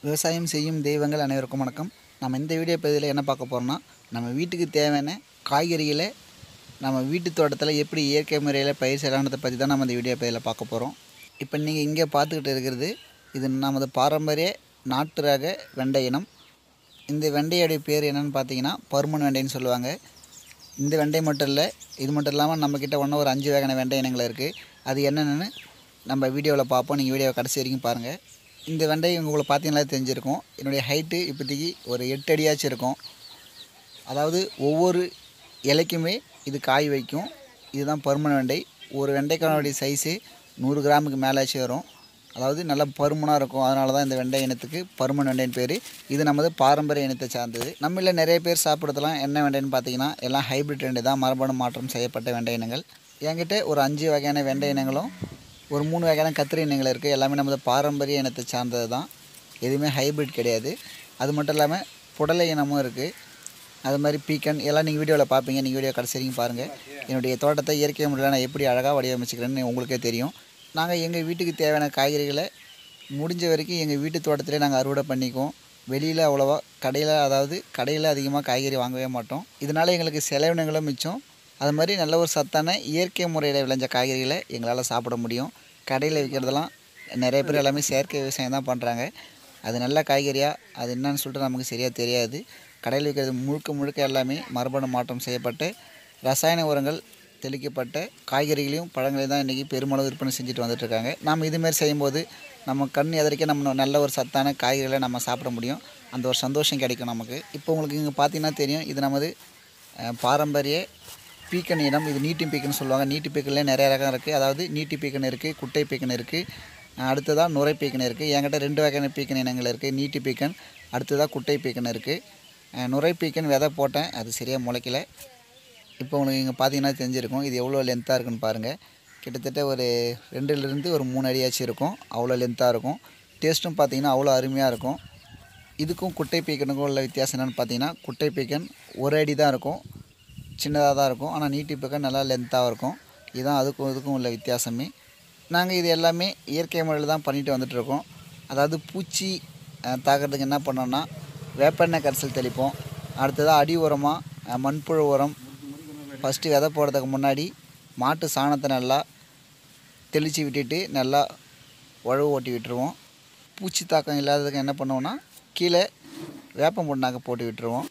விவசாயம் செய்யும் தெய்வங்கள் அனைவருக்கும் வணக்கம் நம்ம இந்த வீடியோ பதிவில் என்ன பார்க்க போகிறோம்னா நம்ம வீட்டுக்கு தேவையான காய்கறிகளை நம்ம வீட்டு தோட்டத்தில் எப்படி இயற்கை முறையில் பயிர் செய்யலான்றதை பற்றி தான் நம்ம இந்த வீடியோ பதிவில் பார்க்க போகிறோம் இப்போ நீங்கள் இங்கே பார்த்துக்கிட்டு இருக்கிறது இது நமது பாரம்பரிய நாட்டு ரக வெண்டை இனம் இந்த வெண்டையோடைய பேர் என்னன்னு பார்த்தீங்கன்னா பருமன் வெண்டைன்னு சொல்லுவாங்க இந்த வெண்டை மட்டும் இல்லை இது மட்டும் இல்லாமல் நம்மக்கிட்ட ஒன்றும் ஒரு அஞ்சு வகையான வெண்டை இனங்கள் இருக்குது அது என்னென்னு நம்ம வீடியோவில் பார்ப்போம் நீங்கள் வீடியோவை கடைசி வரைக்கும் பாருங்கள் இந்த வெண்டை உங்களுக்கு பார்த்தீங்கன்னா தெரிஞ்சிருக்கும் என்னுடைய ஹைட்டு இப்போதைக்கு ஒரு எட்டு அடியாச்சும் இருக்கும் அதாவது ஒவ்வொரு இலைக்குமே இது காய் வைக்கும் இதுதான் பருமன் வெண்டை ஒரு வெண்டைக்கானுடைய சைஸு நூறு கிராமுக்கு மேலேச்சு வரும் அதாவது நல்ல பருமனாக இருக்கும் அதனால தான் இந்த வெண்டை இனத்துக்கு பருமன் வெண்டைன்னு பேர் இது நமது பாரம்பரிய இனத்தை சார்ந்தது நம்மள நிறைய பேர் சாப்பிட்றதுலாம் என்ன வெண்டைன்னு பார்த்தீங்கன்னா எல்லாம் ஹைப்ரிட் வெண்டை தான் மரபணு மாற்றம் செய்யப்பட்ட வெண்டை இனங்கள் என்கிட்ட ஒரு அஞ்சு வகையான வெண்டை இனங்களும் ஒரு மூணு வகையான கத்திரி இனங்கள் இருக்குது எல்லாமே நமது பாரம்பரிய இனத்தை சார்ந்தது தான் எதுவுமே ஹைப்ரிட் கிடையாது அது மட்டும் இல்லாமல் புடலை இனமும் இருக்குது அது மாதிரி பீக்கன் எல்லாம் நீங்கள் வீடியோவில் பார்ப்பீங்க நீங்கள் வீடியோ கடைசி வரைக்கும் பாருங்கள் என்னுடைய தோட்டத்தை இயற்கை முறையில் நான் எப்படி அழகாக வடிவமைச்சிக்கிறேன்னு உங்களுக்கே தெரியும் நாங்கள் எங்கள் வீட்டுக்கு தேவையான காய்கறிகளை முடிஞ்ச வரைக்கும் எங்கள் வீட்டு தோட்டத்திலே நாங்கள் அறுவடை பண்ணிக்குவோம் வெளியில் அவ்வளோவா கடையில் அதாவது கடையில் அதிகமாக காய்கறி வாங்கவே மாட்டோம் இதனால் எங்களுக்கு செலவினங்களும் மிச்சம் அது மாதிரி நல்ல ஒரு சத்தான இயற்கை முறையில் விளைஞ்ச காய்கறிகளை எங்களால் சாப்பிட முடியும் கடையில் விற்கிறதெல்லாம் நிறைய பேர் எல்லாமே செயற்கை விவசாயம் தான் பண்ணுறாங்க அது நல்ல காய்கறியாக அது என்னன்னு சொல்லிட்டு நமக்கு சரியாக தெரியாது கடையில் விற்கிறது முழுக்க முழுக்க எல்லாமே மரபணு மாற்றம் செய்யப்பட்டு ரசாயன உரங்கள் தெளிக்கப்பட்ட காய்கறிகளையும் பழங்களையும் தான் இன்றைக்கி பெருமளவு விற்பனை செஞ்சுட்டு வந்துட்டுருக்காங்க நம்ம இதுமாரி செய்யும்போது நம்ம கண் எதிர்க்க நம்ம நல்ல ஒரு சத்தான காய்கறிகளை நம்ம சாப்பிட முடியும் அந்த ஒரு சந்தோஷம் கிடைக்கும் நமக்கு இப்போ உங்களுக்கு இங்கே பார்த்தீங்கன்னா தெரியும் இது நமது அஹ், பாரம்பரிய பீக்கன் இனம் இது நீட்டி பீக்கன் சொல்லுவாங்க நீட்டி பீக்கன்லேயே நிறைய ரகம் இருக்குது அதாவது நீட்டி பீக்கன் இருக்குது குட்டை பீக்கன் இருக்குது அடுத்ததாக நுரை பீக்கன் இருக்குது என்கிட்ட ரெண்டு வகையான பீக்கன் இனங்கள் இருக்குது நீட்டி பீக்கன் அடுத்ததாக குட்டை பீக்கன் இருக்குது நுரை பீக்கன் விதை போட்டேன் அது சரியாக முளைக்கல இப்போ உங்களுக்கு இங்கே பார்த்தீங்கன்னா தெரிஞ்சிருக்கும் இது எவ்வளோ லென்த்தாக இருக்குன்னு பாருங்கள் கிட்டத்தட்ட ஒரு ரெண்டுலேருந்து ஒரு மூணு அடியாச்சும் இருக்கும் அவ்வளோ லென்த்தாக இருக்கும் டேஸ்ட்டும் பார்த்தீங்கன்னா அவ்வளோ அருமையாக இருக்கும் இதுக்கும் குட்டை பீக்கனுக்கும் உள்ள வித்தியாசம் என்னென்னு பார்த்தீங்கன்னா குட்டை பீக்கன் ஒரு அடி தான் இருக்கும் சின்னதாக தான் இருக்கும் ஆனால் நீட்டி பீக்கன் நல்லா லென்த்தாக இருக்கும் இதுதான் அதுக்கும் இதுக்கும் உள்ள வித்தியாசமே நாங்கள் இது எல்லாமே இயற்கை முறையில் தான் பண்ணிட்டு வந்துட்டுருக்கோம் அதாவது பூச்சி அஹ், தாக்குறதுக்கு என்ன பண்ணோம்னா வேப்பெண்ணெய் கரைசல் தெளிப்போம் அடுத்ததாக அடி உரமாக மண்புழு உரம் ஃபஸ்ட்டு விதை போடுறதுக்கு முன்னாடி மாட்டு சாணத்தை நல்லா தெளித்து விட்டுட்டு நல்லா உழவு ஓட்டி விட்டுருவோம் பூச்சி தாக்கம் இல்லாததுக்கு என்ன பண்ணுவோம்னா கீழே வேப்பம் புண்ணாக்க போட்டு விட்டுருவோம்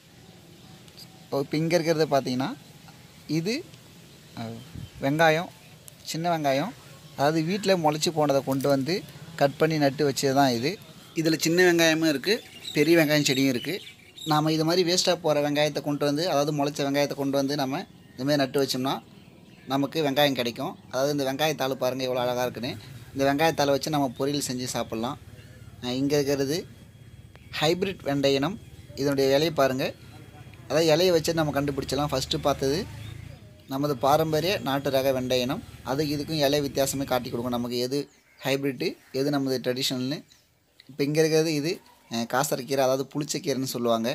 இப்போ இங்கே இருக்கிறது பார்த்தீங்கன்னா இது அஹ், வெங்காயம் சின்ன வெங்காயம் அதாவது வீட்டில் முளைச்சி போனதை கொண்டு வந்து கட் பண்ணி நட்டு வச்சது தான் இது இதில் சின்ன வெங்காயமும் இருக்குது பெரிய வெங்காயம் செடியும் இருக்குது நாம் இது மாதிரி வேஸ்ட்டாக போகிற வெங்காயத்தை கொண்டு வந்து அதாவது முளைச்ச வெங்காயத்தை கொண்டு வந்து நம்ம இதுமாரி நட்டு வச்சோம்னா நமக்கு வெங்காயம் கிடைக்கும் அதாவது இந்த வெங்காயத்தாள் பாருங்கள் எவ்வளோ அழகாக இருக்குன்னு இந்த வெங்காயத்தாளை வச்சு நம்ம பொரியல் செஞ்சு சாப்பிட்லாம் இங்கே இருக்கிறது ஹைப்ரிட் வெண்டை இனம் இதனுடைய இலையை பாருங்கள் அதாவது இலையை வச்சு நம்ம கண்டுபிடிச்சலாம் ஃபஸ்ட்டு பார்த்தது நமது பாரம்பரிய நாட்டு ரக வெண்டை இனம் அது இதுக்கும் இலை வித்தியாசமே காட்டி கொடுக்கும் நமக்கு எது ஹைப்ரிட்டு எது நமது ட்ரெடிஷ்னல்னு இப்போ இங்கே இருக்கிறது இது அஹ், காசரைக்கீரை அதாவது புளிச்சக்கீரைன்னு சொல்லுவாங்க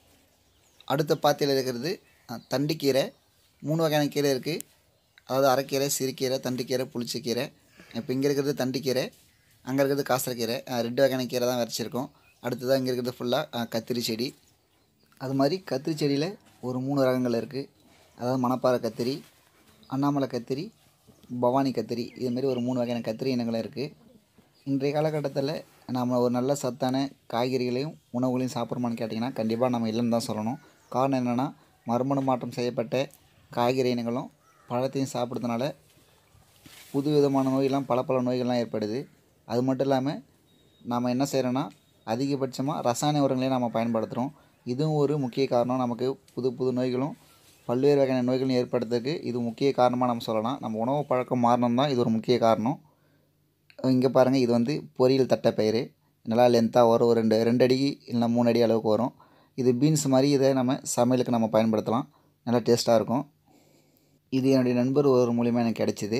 அடுத்த பாத்தியில் இருக்கிறது அஹ், தண்டுக்கீரை மூணு வகையான கீரை இருக்குது அதாவது அரைக்கீரை சிறுக்கீரை தண்டுக்கீரை புளிச்சக்கீரை இப்போ இங்கே இருக்கிறது தண்டுக்கீரை அங்கே இருக்கிறது காசரைக்கீரை அஹ், ரெண்டு வகையான கீரை தான் வரைச்சிருக்கோம் அடுத்ததாக இங்கே இருக்கிறது ஃபுல்லாக கத்திரி செடி அது மாதிரி கத்திரி செடியில் ஒரு மூணு ரகங்கள் இருக்குது அதாவது மணப்பாறை கத்திரி அண்ணாமலை கத்திரி பவானி கத்திரி இதுமாரி ஒரு மூணு வகையான கத்திரி இனங்களும் இருக்குது இன்றைய காலகட்டத்தில் நம்ம ஒரு நல்ல சத்தான காய்கறிகளையும் உணவுகளையும் சாப்பிட்றோமான்னு கேட்டிங்கன்னா கண்டிப்பாக நம்ம இல்லைன்னு தான் சொல்லணும் காரணம் என்னென்னா மறுமண மாற்றம் செய்யப்பட்ட காய்கறி இனங்களும் பழத்தையும் சாப்பிட்றதுனால புது விதமான நோயெல்லாம் பல பல நோய்கள்லாம் ஏற்படுது அது மட்டும் இல்லாமல் நாம் என்ன செய்கிறோன்னா அதிகபட்சமாக ரசாயன உரங்களையும் நம்ம பயன்படுத்துகிறோம் இதுவும் ஒரு முக்கிய காரணம் நமக்கு புது புது நோய்களும் பல்வேறு வகையான நோய்களும் ஏற்படுறதுக்கு இது முக்கிய காரணமாக நம்ம சொல்லலாம் நம்ம உணவு பழக்கம் மாறணும் தான் இது ஒரு முக்கிய காரணம் இங்கே பாருங்கள் இது வந்து பொரியல் தட்டைப்பயிறு நல்லா லென்த்தாக வரும் ஒரு ரெண்டு ரெண்டு அடி இல்லை மூணு அடி அளவுக்கு வரும் இது பீன்ஸ் மாதிரி இதை நம்ம சமையலுக்கு நம்ம பயன்படுத்தலாம் நல்லா டேஸ்ட்டாக இருக்கும் இது என்னுடைய நண்பர் ஒரு மூலியமாக எனக்கு கிடச்சிது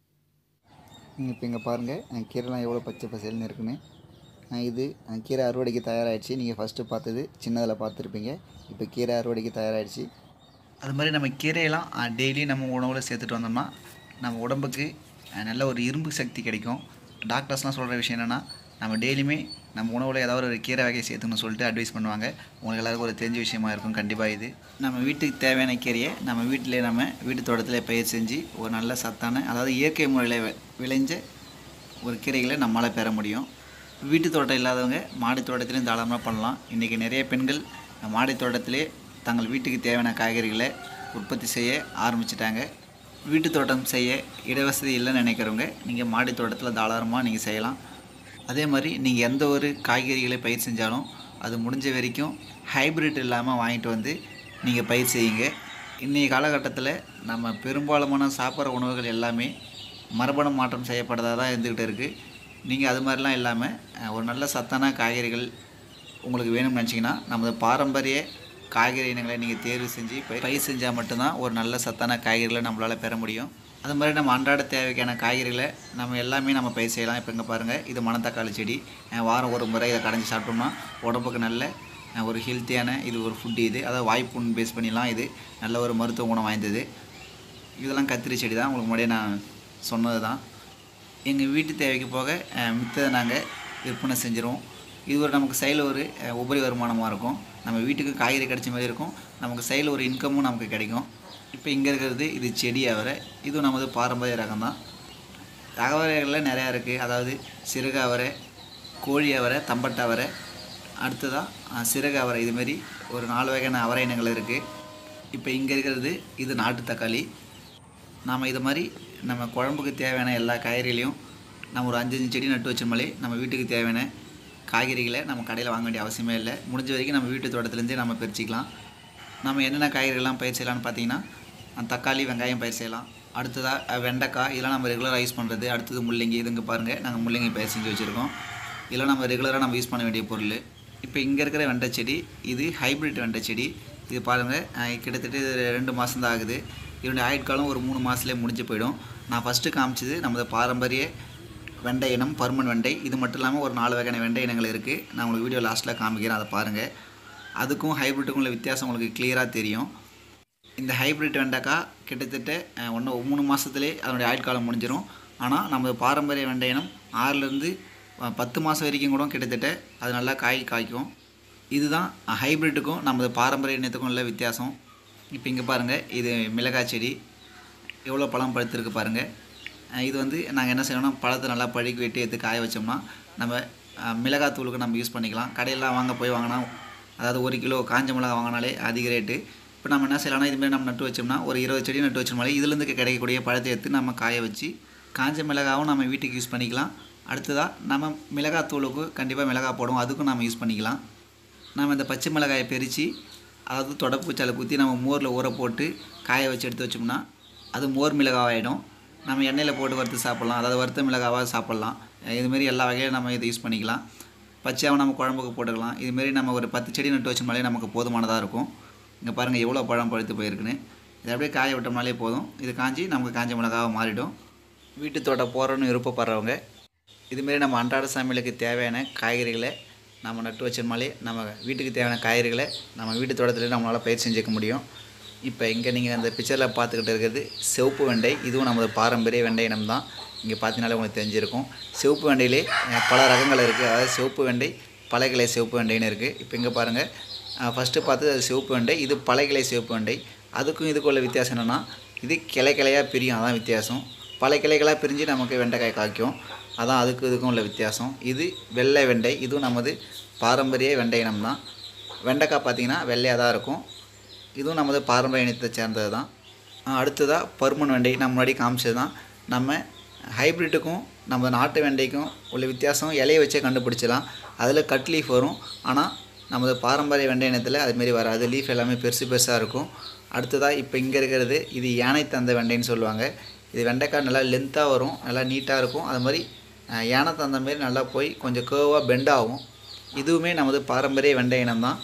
நீங்கள் இப்போ இங்கே பாருங்கள் அஹ் கீரைலாம் எவ்வளோ பச்சை பசேல்னு இருக்குன்னு அஹ் இது அஹ் கீரை அறுவடைக்கு தயாராகிடுச்சு நீங்கள் ஃபஸ்ட்டு பார்த்தது சின்னதில் பார்த்துருப்பீங்க இப்போ கீரை அறுவடைக்கு தயாராகிடுச்சு அது மாதிரி நம்ம கீரையெல்லாம் டெய்லி நம்ம உணவில் சேர்த்துட்டு வந்தோம்னா நம்ம உடம்புக்கு அஹ், நல்ல ஒரு இரும்பு சக்தி கிடைக்கும் டாக்டர்ஸ்லாம் சொல்கிற விஷயம் என்னென்னா நம்ம டெய்லியுமே நம்ம உணவில் ஏதாவது ஒரு கீரை வகையை சேர்த்துக்கணும்னு சொல்லிட்டு அட்வைஸ் பண்ணுவாங்க உங்களுக்கு எல்லாருக்கும் ஒரு தெரிஞ்ச விஷயமா இருக்கும் கண்டிப்பாக இது நம்ம வீட்டுக்கு தேவையான கீரையை நம்ம வீட்டிலே நம்ம வீட்டு தோட்டத்தில் பயிர் செஞ்சு ஒரு நல்ல சத்தான அதாவது இயற்கை முறையில் வி- விளைஞ்ச ஒரு கீரைகளை நம்மளால் பெற முடியும் வீட்டு தோட்டம் இல்லாதவங்க மாடி தோட்டத்திலையும் தாராளமாக பண்ணலாம் இன்றைக்கி நிறைய பெண்கள் மாடி தோட்டத்திலே தங்கள் வீட்டுக்கு தேவையான காய்கறிகளை உற்பத்தி செய்ய ஆரம்பிச்சிட்டாங்க வீட்டு தோட்டம் செய்ய இடவசதி இல்லைன்னு நினைக்கிறவங்க நீங்கள் மாடி தோட்டத்தில் தாராளமாக நீங்கள் செய்யலாம் அதே மாதிரி நீங்கள் எந்த ஒரு காய்கறிகளை பயிர் செஞ்சாலும் அது முடிஞ்ச வரைக்கும் ஹைப்ரிட் இல்லாமல் வாங்கிட்டு வந்து நீங்கள் பயிர் செய்யுங்க இன்றைய காலகட்டத்தில் நம்ம பெரும்பாலுமான சாப்பிட்ற உணவுகள் எல்லாமே மரபணு மாற்றம் செய்யப்பட்டதாக தான் இருந்துக்கிட்டு இருக்குது நீங்கள் அது மாதிரிலாம் இல்லாமல் அஹ், ஒரு நல்ல சத்தான காய்கறிகள் உங்களுக்கு வேணும்னு நினச்சிங்கன்னா நமது பாரம்பரிய காய்கறி இனங்களை நீங்கள் தேர்வு செஞ்சு பயிர் பயிர் செஞ்சால் மட்டும்தான் ஒரு நல்ல சத்தான காய்கறிகளை நம்மளால் பெற முடியும் அது மாதிரி நம்ம அன்றாட தேவைக்கான காய்கறிகளை நம்ம எல்லாமே நம்ம பயிர் செய்யலாம் இப்போ இங்கே பாருங்கள் இது மணத்தக்காளி செடி அஹ் வாரம் ஒரு முறை இதை கடைஞ்சி சாப்பிட்டோம்னா உடம்புக்கு நல்ல அஹ், ஒரு ஹெல்த்தியான இது ஒரு ஃபுட்டு இது அதாவது வாய்ப்புண் பேஸ் பண்ணிலாம் இது நல்ல ஒரு மருத்துவ குணம் வாய்ந்தது இதெல்லாம் கத்திரி செடி தான் உங்களுக்கு முன்னாடியே நான் சொன்னது தான் எங்கள் வீட்டு தேவைக்கு போக அஹ், மித்ததை நாங்கள் விற்பனை செஞ்சிருவோம் இது ஒரு நமக்கு சைடில் ஒரு அஹ், உபரி வருமானமாக இருக்கும் நம்ம வீட்டுக்கு காய்கறி கிடைச்ச மாதிரி இருக்கும் நமக்கு சைடில் ஒரு இன்கமும் நமக்கு கிடைக்கும் இப்போ இங்கே இருக்கிறது இது செடி அவரை இதுவும் நமது பாரம்பரிய ரகம் தான் ரகவரைகளில் நிறையா இருக்குது அதாவது சிறுக அவரை கோழி அவரை தம்பட்ட அவரை அடுத்ததாக சிறகு அவரை இதுமாரி ஒரு நாலு வகையான அவரை இனங்கள் இருக்குது இப்போ இங்கே இருக்கிறது இது நாட்டு தக்காளி நாம் இது மாதிரி நம்ம குழம்புக்கு தேவையான எல்லா காய்கறிகளையும் நம்ம ஒரு அஞ்சஞ்சு செடி நட்டு வச்சோம்னாலே நம்ம வீட்டுக்கு தேவையான காய்கறிகளை நம்ம கடையில் வாங்க வேண்டிய அவசியமே இல்லை முடிஞ்ச வரைக்கும் நம்ம வீட்டு தோட்டத்துலேருந்தே நம்ம பறிச்சிக்கலாம் நம்ம என்னென்ன காய்கறிகள்லாம் பயிர் செய்யலாம்னு பார்த்தீங்கன்னா அஹ் தக்காளி வெங்காயம் பயிர் செய்யலாம் அடுத்ததாக வெண்டைக்காய் இதெல்லாம் நம்ம ரெகுலராக யூஸ் பண்ணுறது அடுத்தது முள்ளங்கி இதுங்க பாருங்கள் நாங்கள் முள்ளங்கி பயிர் செஞ்சு வச்சுருக்கோம் இதெல்லாம் நம்ம ரெகுலராக நம்ம யூஸ் பண்ண வேண்டிய பொருள் இப்போ இங்கே இருக்கிற வெண்டை செடி இது ஹைப்ரிட் வெண்டை செடி இது பாருங்கள் அஹ் கிட்டத்தட்ட இது ரெண்டு மாதம் தான் ஆகுது இதனுடைய ஆயுட்காலம் ஒரு மூணு மாதத்துலேயே முடிஞ்சு போயிடும் நான் ஃபஸ்ட்டு காமிச்சது நமது பாரம்பரிய வெண்டை இனம் பருமன் வெண்டை இது மட்டும் இல்லாமல் ஒரு நாலு வகையான வெண்டை இனங்கள் இருக்குது நான் உங்களுக்கு வீடியோ லாஸ்ட்டில் காமிக்கிறேன் அதை பாருங்கள் அதுக்கும் ஹைப்ரிட்டுக்கும் உள்ள வித்தியாசம் உங்களுக்கு கிளியராக தெரியும் இந்த ஹைப்ரிட் வெண்டைக்காய் கிட்டத்தட்ட ஒன்று மூணு மாதத்துலேயே அதனுடைய ஆயுட்காலம் முடிஞ்சிடும் ஆனால் நம்ம பாரம்பரிய வெண்டை இனம் ஆறுலேருந்து பத்து மாதம் வரைக்கும் கூட கிட்டத்தட்ட அது நல்லா காய் காய்க்கும் இதுதான் ஹைப்ரிட்டுக்கும் நமது பாரம்பரிய இனத்துக்கும் உள்ள வித்தியாசம் இப்போ இங்கே பாருங்கள் இது மிளகாய் செடி எவ்வளோ பழம் பழுத்திருக்கு பாருங்கள் அஹ் இது வந்து நாங்கள் என்ன செய்யணும்னா பழத்தை நல்லா பழுக்கி வெட்டி எடுத்து காய வச்சோம்னா நம்ம அஹ், மிளகாய் தூளுக்கு நம்ம யூஸ் பண்ணிக்கலாம் கடையெல்லாம் வாங்க போய் வாங்கினா அதாவது ஒரு கிலோ காஞ்ச மிளகா வாங்கினாலே அதிக ரேட்டு இப்போ நம்ம என்ன செய்யலாம்னா இதுமாரி நம்ம நட்டு வச்சோம்னா ஒரு இருபது செடி நட்டு வச்சோம்னாலே இதுலேருந்து கிடைக்கக்கூடிய பழத்தை எடுத்து நம்ம காய வச்சு காஞ்ச மிளகாவும் நம்ம வீட்டுக்கு யூஸ் பண்ணிக்கலாம் அடுத்ததாக நம்ம மிளகாய் தூளுக்கு கண்டிப்பாக மிளகாய் போடுவோம் அதுக்கும் நம்ம யூஸ் பண்ணிக்கலாம் நம்ம இந்த பச்சை மிளகாயை பறித்து அதாவது தொடப்பூச்சாலை குத்தி நம்ம மோரில் ஊற போட்டு காய வச்சு எடுத்து வச்சோம்னா அது மோர் மிளகாவாயிடும் நம்ம எண்ணெயில் போட்டு வறுத்து சாப்பிட்லாம் அதாவது வறுத்த மிளகாவாக சாப்பிட்லாம் இதுமாரி எல்லா வகையிலும் நம்ம இதை யூஸ் பண்ணிக்கலாம் பச்சையாகவும் நம்ம குழம்புக்கு போட்டுக்கலாம் இதுமாரி நம்ம ஒரு பத்து செடி நட்டு வச்சோம்னாலே நமக்கு போதுமானதாக இருக்கும் இங்கே பாருங்கள் எவ்வளோ பழம் பழுத்து போயிருக்குன்னு இதை அப்படியே காய விட்டோம்னாலே போதும் இது காஞ்சி நமக்கு காஞ்ச மிளகாவாக மாறிடும் வீட்டு தோட்டம் போகிறோன்னு விருப்பப்படுறவங்க இதுமாரி நம்ம அன்றாட சமையலுக்கு தேவையான காய்கறிகளை நம்ம நட்டு வச்சோம்னாலே நம்ம வீட்டுக்கு தேவையான காய்கறிகளை நம்ம வீட்டு தோட்டத்தில் நம்மளால் பயிர் செஞ்சுக்க முடியும் இப்போ இங்கே நீங்கள் அந்த பிக்சரில் பார்த்துக்கிட்டு இருக்கிறது சிவப்பு வெண்டை இதுவும் நமது பாரம்பரிய வெண்டை இனம் தான் இங்கே பார்த்தீங்கனாலே உங்களுக்கு தெரிஞ்சிருக்கும் சிவப்பு வெண்டையிலே அஹ், பல ரகங்கள் இருக்குது அதாவது சிவப்பு வெண்டை பழகிளை சிவப்பு வெண்டைன்னு இருக்குது இப்போ இங்கே பாருங்கள் ஃபஸ்ட்டு பார்த்தது அது சிவப்பு வெண்டை இது பழகிளை சிவப்பு வெண்டை அதுக்கும் இதுக்கும் உள்ள வித்தியாசம் என்னென்னா இது கிளை கிளையாக பிரியும் அதான் வித்தியாசம் பல கிளைகளாக பிரிஞ்சு நமக்கு வெண்டைக்காய் காய்க்கும் அதான் அதுக்கு இதுக்கும் உள்ள வித்தியாசம் இது வெள்ளை வெண்டை இதுவும் நமது பாரம்பரிய வெண்டை இனம் தான் வெண்டைக்காய் பார்த்திங்கன்னா வெள்ளையாக தான் இருக்கும் இதுவும் நமது பாரம்பரிய இனத்தை சேர்ந்தது தான் அடுத்ததாக பருமன் வெண்டை நான் முன்னாடி காமிச்சது தான் நம்ம ஹைப்ரிட்டுக்கும் நம்ம நாட்டு வெண்டைக்கும் உள்ள வித்தியாசம் இலையை வச்சே கண்டுபிடிச்சலாம் அதில் கட் லீஃப் வரும் ஆனால் நமது பாரம்பரிய வெண்டை இனத்தில் அதுமாரி வராது லீஃப் எல்லாமே பெருசு பெருசாக இருக்கும் அடுத்ததாக இப்போ இங்கே இருக்கிறது இது யானை தந்த வெண்டைன்னு சொல்லுவாங்க இது வெண்டைக்காய் நல்லா லென்த்தாக வரும் நல்லா நீட்டாக இருக்கும் அது மாதிரி அஹ், யானை தந்த மாரி நல்லா போய் கொஞ்சம் கேர்வாக பெண்ட் ஆகும் இதுவுமே நமது பாரம்பரிய வெண்டை இனம் தான்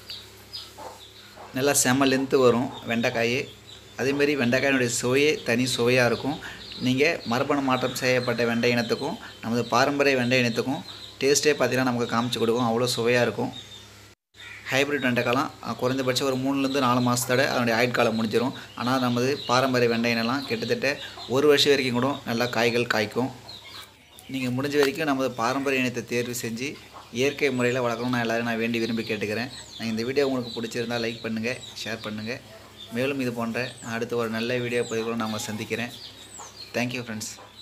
நல்லா செம லென்த்து வரும் வெண்டைக்காய் அதேமாரி வெண்டைக்காயினுடைய சுவையே தனி சுவையாக இருக்கும் நீங்கள் மரபணு மாற்றம் செய்யப்பட்ட வெண்டை இனத்துக்கும் நமது பாரம்பரிய வெண்டை இனத்துக்கும் டேஸ்ட்டே பார்த்தீங்கன்னா நமக்கு காமிச்சு கொடுக்கும் அவ்வளோ சுவையாக இருக்கும் ஹைப்ரிட் வெண்டைக்காலாம் அஹ், குறைந்தபட்சம் ஒரு மூணுலேருந்து நாலு மாதத்தோட அதனுடைய ஆயுட்காலம் முடிஞ்சிடும் ஆனால் நமது பாரம்பரிய வெண்டை இனம்லாம் கிட்டத்தட்ட ஒரு வருஷம் வரைக்கும் கூட நல்லா காய்கள் காய்க்கும் நீங்கள் முடிஞ்ச வரைக்கும் நமது பாரம்பரிய இனத்தை தேர்வு செஞ்சு இயற்கை முறையில் வளர்க்கணும்னு நான் எல்லோரும் நான் வேண்டி விரும்பி கேட்டுக்கிறேன் நான் இந்த வீடியோ உங்களுக்கு பிடிச்சிருந்தால் லைக் பண்ணுங்கள் ஷேர் பண்ணுங்கள் மேலும் இது போன்ற அடுத்த ஒரு நல்ல வீடியோ பதிவுகளும் நான் உங்களை சந்திக்கிறேன் தேங்க்யூ ஃப்ரெண்ட்ஸ்